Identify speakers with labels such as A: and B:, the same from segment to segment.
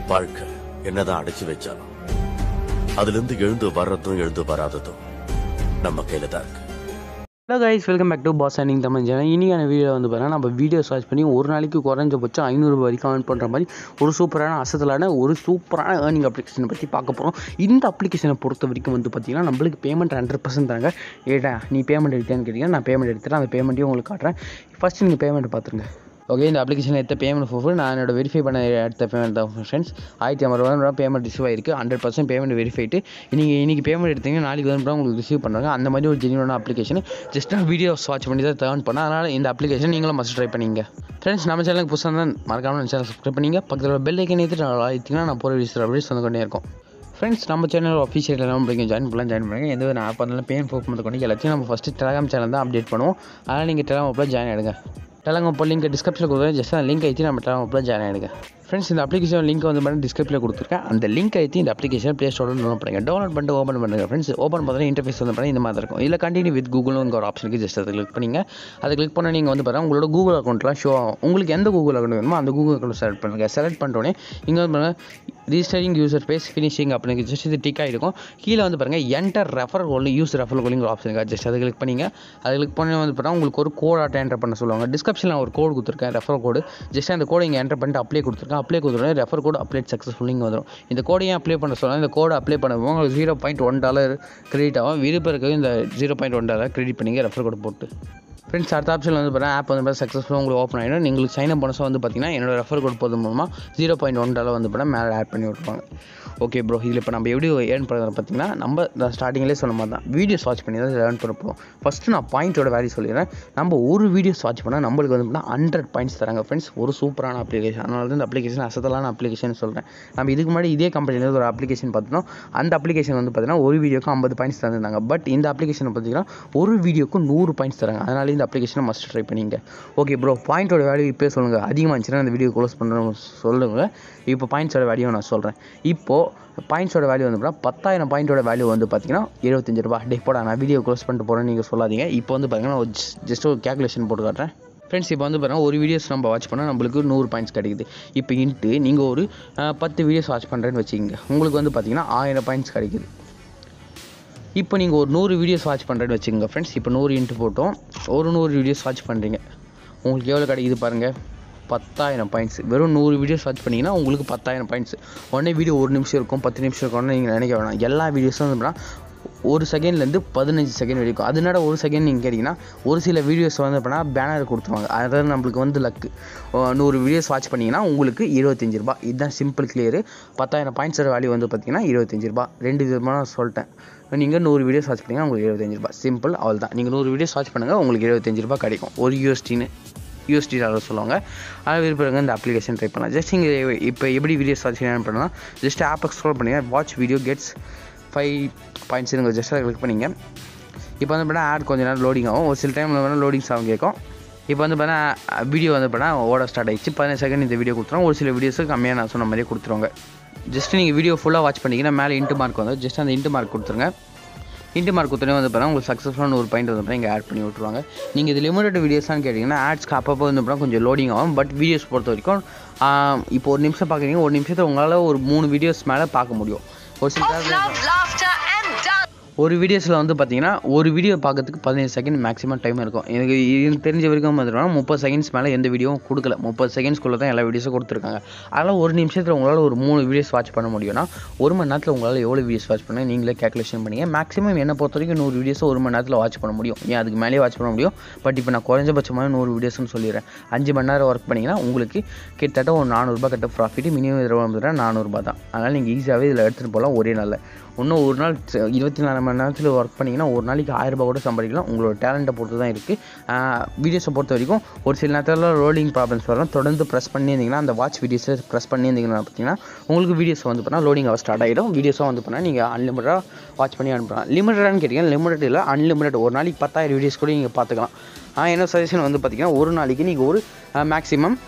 A: வாழ்க்கை என்னதான் அடைச்சு வச்சாலும் அதுல இருந்து எழுந்து வர்றதும் எழுந்து வராததும் நம்ம கையில தான் இருக்கு
B: hello guys welcome back to பாஸ் அண்டிங் தமிழ் சேனல் இனியான வீடியோ வந்து பார்த்தீங்கன்னா நம்ம வீடியோ சர்ச் பண்ணி ஒரு நாளைக்கு குறைஞ்சபட்சம் ஐநூறு வரைக்கும் earn பண்ணுற மாதிரி ஒரு சூப்பரான அசத்தலான ஒரு சூப்பரான ஏர்னிங் அப்ளிகேஷனை பற்றி பார்க்க போகிறோம் இந்த அப்ளிகேஷனை பொறுத்த வரைக்கும் வந்து பார்த்தீங்கன்னா நம்மளுக்கு பேமெண்ட் ஹண்ட்ரட் பர்சன்ட் தராங்க ஏடா நீ பேமெண்ட் எடுத்தேன்னு கேட்டிங்கன்னா நான் பேமெண்ட் எடுத்துட்டு அந்த பேமெண்ட்டையும் உங்களுக்கு காட்டுறேன் ஃபஸ்ட்டு நீங்கள் பேமெண்ட் பார்த்துருங்க ஓகே இந்த அப்ளிகேஷனில் எடுத்த பேமெண்ட் ப்ரூஃப் நான் என்னோட வெரிஃபை பண்ண எடுத்த பேமெண்ட் தான் ஃப்ரெண்ட்ஸ் ஆயிரத்தி ஐம்பது ரூபா பேமெண்ட் ரிசீவ் ஆயிருக்கு ஹண்ட்ரட் பர்சன்ட் பேமெண்ட் வெரிஃபைட்டு நீங்கள் இன்றைக்கி பேமெண்ட் எடுத்தீங்கன்னா நாளைக்கு வந்து உங்களுக்கு ரிசீவ் பண்ணுறாங்க அந்த மாதிரி ஒரு ஜென்யூனான அப்ளிகேஷன் ஜஸ்ட் நான் வீடியோஸ் வாட்ச் பண்ணி தான் டேர்ன் பண்ணேன் அதனால் இந்த அப்ளிகேஷன் நீங்களும் மஸ்ட் ட்ரை பண்ணிங்க ஃப்ரெண்ட்ஸ் நம்ம சேனலுக்கு புதுசாக தான் மறக்காமல் நம்ம சேனல் சப்ஸ்கிரைப் பண்ணிங்க பக்கத்தில் பெல் ஐக்கன் ஏற்றிட்டு ஆயிடுச்சிங்கன்னா நான் போகிற வீடியோஸ் அப்டேட்ஸ் வந்து கொண்டே இருக்கும் ஃப்ரெண்ட்ஸ் நம்ம சேனல் அஃபிஷியல் எல்லாம் நீங்கள் ஜாயின் பண்ணலாம் ஜாயின் பண்ணுங்கள் எந்த ஒரு ஆப் இருந்தாலும் பேன் ஃபோக் பண்ணது கொண்டு எல்லாத்தையும் நம்ம ஃபஸ்ட்டு டெலகிராம் சேனல் தான் அப்டேட் பண்ணுவோம் அதனால் நீங்கள் டெலகிராம் ஆப்பில் ஜாயின் ஆகிடுங்க டெலகிராம் அப்போ லிங்க் டிஸ்கிரிப்ஷனில் கொடுத்துருக்கேன் ஜஸ்ட் அந்த லிங்க் ஐத்தி நம்ம டெலகிராம் ஆப்பில் ஜாயின் ஆகிடுங்க ஃப்ரெண்ட்ஸ் இந்த அப்ளிகேஷன் லிங்க் வந்து பண்ணி டிஸ்கிரிப்ஷனில் கொடுத்துருக்கேன் அந்த லிங்க் ஐத்தி இந்த அப்ளிகேஷன் ப்ளே ஸ்டோரில் டவுன்லோட் பண்ணுங்க டவுன்லோட் பண்ணிட்டு ஓப்பன் பண்ணுங்க ஃப்ரெண்ட்ஸ் ஓப்பன் பார்த்தா இன்டர்ஃபேஸ் வந்து பண்ணி இந்த மாதிரி இருக்கும் இல்லை கண்டினியூ வித் கூகுள்னு ஒரு ஆப்ஷனுக்கு ஜஸ்ட் அதை கிளிக் பண்ணிங்க அதை கிளிக் பண்ண நீங்கள் வந்து பாருங்கள் உங்களோட கூகுள் அக்கௌண்ட்லாம் ஷோ ஆகும் உங்களுக்கு எந்த கூகுள் அக்கௌண்ட் வேணுமோ அந்த கூகுள் அக்கௌண்ட் செலக்ட் பண்ணுங்கள் செலக்ட் பண்ணிட்டோன்னே இங்கே வந்து பாருங்கள் ரிஜிஸ்டரிங் யூசர் பேஸ் ஃபினிஷிங் அப்படின்னு ஜஸ்ட் இது டிக் ஆகிருக்கும் கீழே வந்து பாருங்கள் enter refer code use refer coding option இருக்கா ஜஸ்ட் அதை கிளிக் பண்ணிங்க அதை கிளிக் பண்ணி வந்து பார்த்தா உங்களுக்கு ஒரு கோட் ஆட்ட என்டர் பண்ண சொல்லுவாங்க டிஸ்கிரிப்ஷனில் ஒரு கோட் கொடுத்துருக்கேன் ரெஃபர் கோடு ஜஸ்ட் அந்த கோடை இங்கே என்டர் பண்ணிட்டு அப்ளை கொடுத்துருக்கேன் அப்ளை கொடுத்துருக்கேன் ரெஃபர் கோட் அப்ளை சக்ஸஸ்ஃபுல் இங்கே வந்துடும் இந்த கோடை ஏன் அப்ளை பண்ண சொல்லலாம் இந்த கோடை அப்ளை பண்ணும்போது உங்களுக்கு zero point one dollar credit ஆகும் விருப்பம் இருக்க இந்த zero point one dollar credit பண்ணிங்க ரெஃபர் கோட் போட்டு ஃப்ரெண்ட்ஸ் அடுத்த ஆப்ஷன் வந்து பார்த்தீங்கன்னா ஆப் வந்து பார்த்தா சக்ஸஸ்ஃபுல்லாக உங்களுக்கு ஓப்பன் ஆகிடும் உங்களுக்கு சைன் அப் போனஸாக வந்து பார்த்தீங்கன்னா என்னோட ரெஃபர் கோட் போது மூலமாக ஜீரோ பாயிண்ட் ஒன் டாலர் வந்து பார்த்தா மேலே ஆட் பண்ணி விட்டுருப்பாங்க ஓகே ப்ரோ இதில் இப்போ நம்ம எப்படி ஏர்ன் பண்ணுறது பார்த்தீங்கன்னா நம்ம நான் ஸ்டார்டிங்லேயே சொன்ன மாதிரி தான் வீடியோஸ் வாட்ச் பண்ணி தான் ஏர்ன் பண்ண போகிறோம் ஃபஸ்ட்டு நான் பாயிண்ட்டோட வேல்யூ சொல்லிடுறேன் நம்ம ஒரு வீடியோஸ் வாட்ச் பண்ணால் நம்மளுக்கு வந்து பார்த்தீங்கன்னா ஹண்ட்ரட் பாயிண்ட்ஸ் தராங்க ஃப்ரெண்ட்ஸ் ஒரு சூப்பரான அப்ளிகேஷன் அதனால தான் இந்த அப்ளிகேஷன் அசத்தலான அப்ளிகேஷன் சொல்கிறேன் நம்ம இதுக்கு முன்னாடி இதே கம்பெனியில் ஒரு அப்ளிகேஷன் பார்த்தோம் அந்த அப்ளிகேஷன் வந்து பார்த்தீங்கன்னா ஒரு வீடியோக்கு ஐம்பது பாயிண்ட்ஸ் தந்திருந்தாங்க பட் இந்த அப்ளிகேஷன் பார்த்தீங்கன்னா ஒரு வீடியோக்கு நூறு பாயிண்ட்ஸ் தராங்க அதனால இந்த அப்ளிகேஷனை மஸ்ட் ட்ரை பண்ணிங்க ஓகே ப்ரோ பாயிண்ட்டோட வேல்யூ இப்போ சொல்லுங்கள் அதிகமாக இருந்துச்சுன்னா இந்த வீடியோ க்ளோஸ் பண்ணுறோம் சொல்லுங்கள் இப்போ பாயிண்ட்ஸோட வேல்யூ நான் சொல்கிறேன் இப்போது பாயிண்ட்ஸோட வேல்யூ வந்து பார்த்தீங்கன்னா பத்தாயிரம் பாயிண்ட்டோட வேல்யூ வந்து பார்த்தீங்கன்னா இருபத்தஞ்சு ரூபா டே போடா நான் வீடியோ க்ளோஸ் பண்ணிட்டு போகிறேன்னு நீங்கள் சொல்லாதீங்க இப்போ வந்து பார்த்தீங்கன்னா ஜஸ்ட் ஒரு கேல்குலேஷன் போட்டு காட்டுறேன் ஃப்ரெண்ட்ஸ் இப்போ வந்து பாருங்கள் ஒரு வீடியோஸ் நம்ம வாட்ச் பண்ணால் நம்மளுக்கு நூறு பாயிண்ட்ஸ் கிடைக்குது இப்போ இன்ட்டு நீங்கள் ஒரு அஹ், பத்து வீடியோஸ் வாட்ச் பண்ணுறேன்னு வச்சுக்கோங்க உங்களுக்கு வந்து பார்த்தீங்கன்னா ஆயிரம் பாயிண்ட்ஸ் கிடைக்குது இப்போ நீங்கள் ஒரு நூறு வீடியோஸ் வாட்ச் பண்ணுறேன்னு வச்சுக்கோங்க ஃப்ரெண்ட்ஸ் இப்போ நூறு இன்ட்டு போட்டோம் ஒரு நூறு வீடியோஸ் வாட்ச் பண்ணுறீங்க உங்களுக்கு எவ்வளோ கிடைக்குது பாருங்கள் பத்தாயிரம் பாயிண்ட்ஸ் வெறும் நூறு வீடியோஸ் வாட்ச் பண்ணிங்கன்னா உங்களுக்கு பத்தாயிரம் பாயிண்ட்ஸ் உடனே வீடியோ ஒரு நிமிஷம் இருக்கும் பத்து நிமிஷம் இருக்கும்னு நீங்கள் நினைக்க வேணாம் எல்லா வீடியோஸும் வந்து பார்த்தீங்கன்னா ஒரு செகண்ட்லேருந்து பதினஞ்சு செகண்ட் வரைக்கும் அதனால ஒரு செகண்ட் நீங்கள் கேட்டிங்கன்னா ஒரு சில வீடியோஸ் வந்து அப்படின்னா பேனர் கொடுத்துருவாங்க அதாவது நம்மளுக்கு வந்து லக்கு நூறு வீடியோஸ் வாட்ச் பண்ணிங்கன்னா உங்களுக்கு இருபத்தஞ்சு ரூபா இதுதான் சிம்பிள் கிளியரு பத்தாயிரம் பாயிண்ட்ஸோட வேல்யூ வந்து பார்த்தீங்கன்னா இருபத்தஞ்சு ரூபா ரெண்டு விதமாக நான் சொல்லிட்டேன் நீங்கள் நூறு வீடியோஸ் வாட்ச் பண்ணிங்கன்னா உங்களுக்கு இருபத்தஞ்சு ரூபா சிம்பிள் அவள் தான் நீங்கள் நூறு வீடியோஸ் வாட்ச் பண்ணுங்கள் உங்களுக்கு இருபத்தஞ்சு ரூபா கிடைக்கும் ஒரு யூஎஸ்டின்னு யூஎஸ்டி டாலர் சொல்லுவாங்க அதை விருப்பங்க இந்த அப்ளிகேஷன் ட்ரை பண்ணலாம் ஜஸ்ட் இங்கே இப்போ எப்படி வீடியோஸ் வாட்ச் பண்ணலாம் ஜஸ்ட் ஆப்பை ஸ்க்ரோல் பண்ணுங்க watch video gets five points நீங்கள் ஜஸ்ட் அதை கிளிக் பண்ணிங்க இப்போ வந்து பார்த்தா ஆட் கொஞ்ச நேரம் லோடிங் ஆகும் ஒரு சில டைமில் வேணால் லோடிங் சவுண்ட் கேட்கும் இப்போ வந்து பார்த்தா வீடியோ வந்து பார்த்தா ஓட ஸ்டார்ட் ஆயிடுச்சு பதினஞ்சு செகண்ட் இந்த வீடியோ கொடுத்துருவோம் ஒரு சில வீடியோஸுக்கு கம்மியாக நான் சொன்ன மாதிரியே கொடுத்துருவாங்க ஜஸ்ட் நீங்கள் வீடியோ ஃபுல்லாக வாட்ச் பண்ணிங்கன்னா மேலே இன்ட்டு மார்க் வந்து ஜஸ்ட் அந்த இன்ட்டு மார்க் கொடுத்துருங்க இன்ட்டு மார்க் கொடுத்தோன்னே வந்து பார்த்தா உங்களுக்கு சக்ஸஸ்ஃபுல்லான ஒரு பாயிண்ட் வந்து பார்த்தா இங்கே ஆட் பண்ணி விட்ருவாங்க நீங்கள் இது லிமிடெட் வீடியோஸான்னு கேட்டிங்கன்னா ஆட்ஸ்க்கு அப்பப்போ வந்து பார்த்தா கொஞ்சம் லோடிங் ஆகும் பட் வீடியோஸ் பொறுத்த வரைக்கும் ஆஹ், இப்போ ஒரு நிமிஷம் பார்க்குறீங்க ஒரு நிமிஷத்தில் உங்களால் ஒரு மூணு வீடியோஸ் மேலே பார்க்க முடியும் ஒரு சில
C: of love, laughter, and dance.
B: ஒரு வீடியோஸில் வந்து பார்த்தீங்கன்னா ஒரு வீடியோ பார்க்கறதுக்கு பதினஞ்சு செகண்ட் மேக்ஸிமம் டைம் இருக்கும் எனக்கு எனக்கு தெரிஞ்ச வரைக்கும் பார்த்தீங்கன்னா முப்பது செகண்ட்ஸ் மேலே எந்த வீடியோவும் கொடுக்கல முப்பது செகண்ட்ஸ்குள்ளே தான் எல்லா வீடியோஸும் கொடுத்துருக்காங்க அதனால் ஒரு நிமிஷத்தில் உங்களால் ஒரு மூணு வீடியோஸ் வாட்ச் பண்ண முடியும்னா ஒரு மணி நேரத்தில் உங்களால் எவ்வளோ வீடியோஸ் வாட்ச் பண்ண நீங்களே கேல்குலேஷன் பண்ணிங்க மேக்ஸிமம் என்னை பொறுத்த வரைக்கும் நூறு வீடியோஸ் ஒரு மணி நேரத்தில் வாட்ச் பண்ண முடியும் ஏன் அதுக்கு மேலேயே வாட்ச் பண்ண முடியும் பட் இப்போ நான் குறைஞ்சபட்சமாக நூறு வீடியோஸ்னு சொல்லிடுறேன் அஞ்சு மணி நேரம் ஒர்க் பண்ணிங்கன்னா உங்களுக்கு கிட்டத்தட்ட ஒரு நானூறுரூபா கிட்ட ப்ராஃபிட் மினிமம் இருபது நானூறுரூபா தான் அதனால் நீங்கள் ஈஸியாகவே இதில் எடுத்துகிட்டு போகலாம் ஒரே நாளில் இன்னும் ஒரு நாள் ச- இருபத்தி நாலு மணி நேரத்தில் ஒர்க் பண்ணிங்கன்னா ஒரு நாளைக்கு ஆயிரம் ரூபாய் கூட சம்பாதிக்கலாம் உங்களோட டேலண்ட்டை பொறுத்து தான் இருக்குது வீடியோஸை பொறுத்த வரைக்கும் ஒரு சில நேரத்தில் ரோலிங் ப்ராப்ளம்ஸ் வரும் தொடர்ந்து ப்ரெஸ் பண்ணியிருந்தீங்கன்னா அந்த வாட்ச் வீடியோஸை ப்ரெஸ் பண்ணியிருந்தீங்கன்னா பார்த்தீங்கன்னா உங்களுக்கு வீடியோஸ் வந்து பண்ணால் லோடிங் ஆக ஸ்டார்ட் ஆகிடும் வீடியோஸும் வந்து பண்ணால் நீங்கள் அன்லிமிட்டடாக வாட்ச் பண்ணி அனுப்பலாம் லிமிட்டடான்னு கேட்டிங்கன்னா லிமிட்டட் இல்லை அன்லிமிட்டட் ஒரு நாளைக்கு பத்தாயிரம் வீடியோஸ் கூட நீங்கள் பார்த்துக்கலாம் ஆ, என்ன சஜஷன் வந்து பார்த்தீங்கன்னா ஒரு நாளைக்கு நீங்கள் ஒரு மேக்ஸிமம்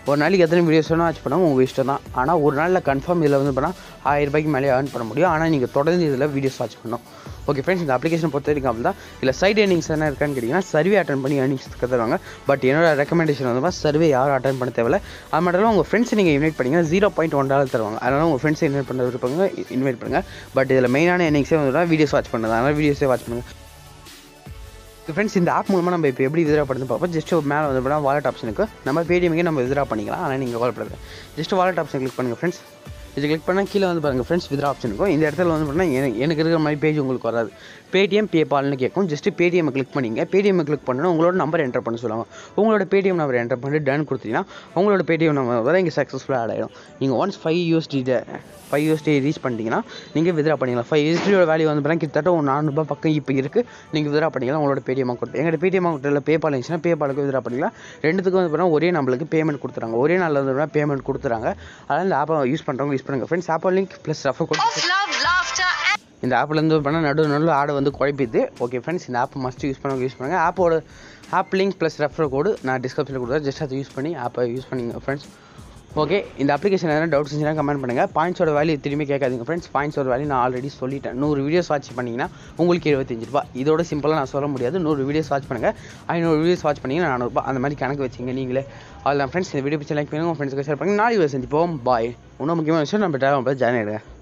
B: ஒரு நாளைக்கு எத்தனை வீடியோஸ் வேணால் வாட்ச் பண்ணால் உங்கள் இஷ்டம் தான் ஆனால் ஒரு நாளில் கன்ஃபார்ம் இதில் வந்து பண்ணால் ஆயிரம் ரூபாய்க்கு மேலே ஏர்ன் பண்ண முடியும் ஆனால் நீங்கள் தொடர்ந்து இதில் வீடியோஸ் வாட்ச் பண்ணணும் ஓகே ஃப்ரெண்ட்ஸ் இந்த அப்ளிகேஷன் பொறுத்த வரைக்கும் அப்படி தான் இல்லை சைட் ஏர்னிங்ஸ் என்ன இருக்கான்னு கேட்டிங்கன்னா சர்வே அட்டன் பண்ணி ஏர்னிங்ஸ் தருவாங்க பட் என்னோட ரெக்கமெண்டேஷன் வந்து சர்வே யாரும் அட்டன் பண்ண தேவையில்ல அது மட்டும் இல்லாமல் உங்கள் ஃப்ரெண்ட்ஸ் நீங்கள் இன்வைட் பண்ணிங்கன்னா ஜீரோ பாயிண்ட் ஒன் டாலர் தருவாங்க அதனால் உங்கள் ஃப்ரெண்ட்ஸை இன்வைட் பண்ண இருப்பாங்க இன்வைட் பண்ணுங்கள் பட் இதில் மெயினான ஏர்னிங்ஸே வந்து வீடியோஸ் வாட்ச் பண்ணுறது அதனால் வீடியோஸே வாட்ச் பண்ணுங்கள் ஃப்ரெண்ட்ஸ் இந்த ஆப் மூலமாக நம்ம இப்போ எப்படி வித்ரா பண்ணுறது பார்ப்போம் ஜஸ்ட் மேலே வந்து போனால் வாலெட் ஆப்ஷனுக்கு நம்ம பேடிஎம்க்கே நம்ம வித்ரா பண்ணிக்கலாம் ஆனால் நீங்கள் கால் பண்ணுறது ஜஸ்ட் வாலெட் ஆப்ஷன் கிளிக் பண்ணுங்கள் ஃப்ரெண்ட்ஸ் இது கிளிக் பண்ணால் கீழே வந்து பாருங்கள் ஃப்ரெண்ட்ஸ் வித்ரா ஆப்ஷன் இருக்கும் இந்த இடத்துல வந்து பார்த்தீங்கன்னா எனக்கு எனக்கு இருக்கிற மாதிரி பேஜ் உங்களுக்கு வராது பேடிஎம் பேபால்னு கேட்கும் ஜஸ்ட் பேடிஎம் கிளிக் பண்ணிங்க பேடிஎம் கிளிக் பண்ணணும் உங்களோட நம்பர் என்டர் பண்ண சொல்லுவாங்க உங்களோட பேடிஎம் நம்பர் என்டர் பண்ணி டன் கொடுத்தீங்கன்னா உங்களோட பேடிஎம் நம்பர் வர இங்கே சக்ஸஸ்ஃபுல்லாக ஆட் ஆகிடும் நீங்கள் once five USD five USD reach பண்ணிட்டீங்கன்னா நீங்கள் வித்ரா பண்ணிக்கலாம் ஃபைவ் யூஎஸ்டியோட வேல்யூ வந்து பார்த்தீங்கன்னா கிட்டத்தட்ட ஒரு நானூறுபா பக்கம் இப்போ இருக்குது நீங்கள் வித்ரா பண்ணிக்கலாம் உங்களோட பேடிஎம் அக்கௌண்ட் எங்கள்கிட்ட பேடிஎம் அக்கௌண்ட்டில் பேபால் இருந்துச்சுன்னா பேபாலுக்கு வித்ரா பண்ணிக்கலாம் ரெண்டுத்துக்கும் வந்து பார்த்தீங்கன்னா ஒரே நம்மளுக்கு பேமெண்ட் கொடுத்துறாங்க ஒரே நாளில் வந்து பேமெண்ட் கொடுத்துறாங்க அதனால் இந்த ஆப்பை யூஸ் பண்ணுறவங்க யூஸ் பண்ணுங்கள் ஃப்ரெண்ட்ஸ் ஆப்போ link plus refer code
C: Of love, laughter, and
B: இந்த ஆப்லேருந்து பண்ணால் நடு நடுவில் ஆடை வந்து குழப்பிது ஓகே ஃப்ரெண்ட்ஸ் இந்த ஆப் மஸ்ட் யூஸ் பண்ணவங்க யூஸ் பண்ணுங்கள் ஆப்போட app link plus refer code நான் டிஸ்கிரிப்ஷனில் கொடுக்குறேன் ஜஸ்ட் அதை யூஸ் பண்ணி ஆப்பை யூஸ் பண்ணிங்க ஃப்ரெண்ட்ஸ் ஓகே இந்த அப்ளிகேஷன் எதனா டவுட்ஸ் இருந்துச்சுன்னா கமெண்ட் பண்ணுங்கள் பாயிண்ட்ஸோட வேல்யூ திரும்பி கேட்காதீங்க ஃப்ரெண்ட்ஸ் பாயிண்ட்ஸோட வேல்யூ நான் ஆல்ரெடி சொல்லிட்டேன் நூறு வீடியோஸ் வாட்ச் பண்ணிங்கன்னா உங்களுக்கு இருபத்தஞ்சு ரூபா இதோட சிம்பிளாக நான் சொல்ல முடியாது நூறு வீடியோஸ் வாட்ச் பண்ணுங்கள் ஐநூறு வீடியோஸ் வாட்ச் பண்ணிங்கன்னா நானூறுபா அந்த மாதிரி கணக்கு வச்சிங்க நீங்களே அவ்வளோதான் ஃப்ரெண்ட்ஸ் இந்த வீடியோ பிடிச்ச லைக் பண்ணுங்க உங்கள் ஃப்ரெண்ட்ஸ்க்கு ஷேர் பண்ணுங்க நாளைக்கு சந்திப்போம் பாய் இன்னும் முக்கியமான விஷயம் நம்ம டிராவல் ஜாயின் ஆகிடுங்க